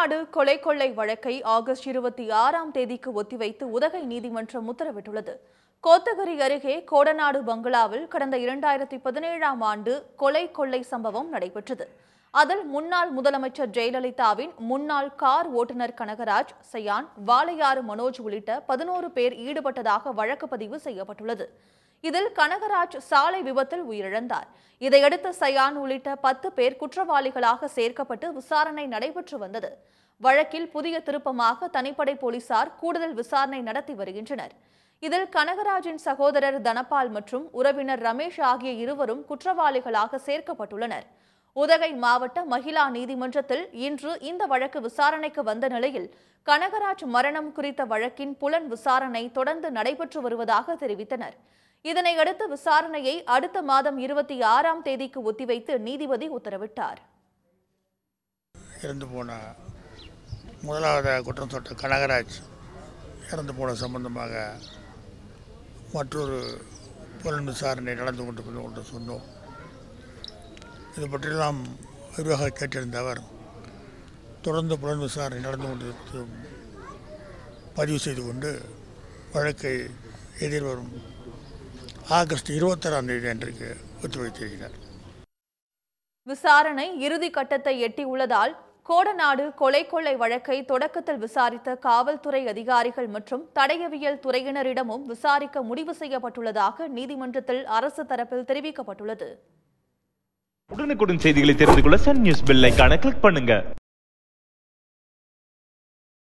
கோடநாடு கொலை கொள்ளை வழக்கை ஆகஸ்ட் இருபத்தி ஆறாம் தேதிக்கு ஒத்திவைத்து உதகை நீதிமன்றம் உத்தரவிட்டுள்ளது கோத்தகிரி அருகே கோடநாடு பங்களாவில் கடந்த இரண்டாயிரத்தி பதினேழாம் ஆண்டு கொலை கொள்ளை சம்பவம் நடைபெற்றது அதில் முன்னாள் முதலமைச்சர் ஜெயலலிதாவின் முன்னாள் கார் ஓட்டுநர் கனகராஜ் சயான் வாளையாறு மனோஜ் உள்ளிட்ட பதினோரு பேர் ஈடுபட்டதாக வழக்கு பதிவு செய்யப்பட்டுள்ளது இதில் கனகராஜ் சாலை விபத்தில் உயிரிழந்தார் இதையடுத்து சயான் உள்ளிட்ட பத்து பேர் குற்றவாளிகளாக சேர்க்கப்பட்டு விசாரணை நடைபெற்று வந்தது வழக்கில் புதிய திருப்பமாக தனிப்படை போலீசார் கூடுதல் விசாரணை நடத்தி வருகின்றனர் இதில் கனகராஜின் சகோதரர் தனபால் மற்றும் உறவினர் ரமேஷ் ஆகிய இருவரும் குற்றவாளிகளாக சேர்க்கப்பட்டுள்ளனர் உதகை மாவட்ட மகிழா நீதிமன்றத்தில் இன்று இந்த வழக்கு விசாரணைக்கு வந்த நிலையில் கனகராஜ் மரணம் குறித்த வழக்கின் புலன் விசாரணை தொடர்ந்து நடைபெற்று வருவதாக தெரிவித்தனர் இதனையடுத்து விசாரணையை அடுத்த மாதம் இருபத்தி ஆறாம் தேதிக்கு ஒத்திவைத்து நீதிபதி உத்தரவிட்டார் இறந்து போன முதலாவது குற்றம் சாட்ட கனகராஜ் இறந்து போன சம்பந்தமாக மற்றொரு புலன் விசாரணை நடந்து கொண்டு கொண்டு சொன்னோம் இது பற்றியெல்லாம் விரிவாக கேட்டிருந்த அவர் தொடர்ந்து புலன் விசாரணை நடந்து கொண்டு பதிவு செய்து கொண்டு வழக்கை எதிர்வரும் ஆகஸ்ட் இருபத்தாறாம் தேதி அன்றைக்கு ஒத்திவைத்திருக்கிறார் விசாரணை இறுதி கட்டத்தை எட்டியுள்ளதால் கோடநாடு கொலை கொள்ளை வழக்கை தொடக்கத்தில் விசாரித்த காவல்துறை அதிகாரிகள் மற்றும் தடயவியல் துறையினரிடமும் விசாரிக்க முடிவு செய்யப்பட்டுள்ளதாக நீதிமன்றத்தில் அரசு தரப்பில் தெரிவிக்கப்பட்டுள்ளது உடனுக்குடன் செய்திகளை தெரிந்து கொள்ள சன் நியூஸ் பெல் ஐகானை கிளிக் பண்ணுங்க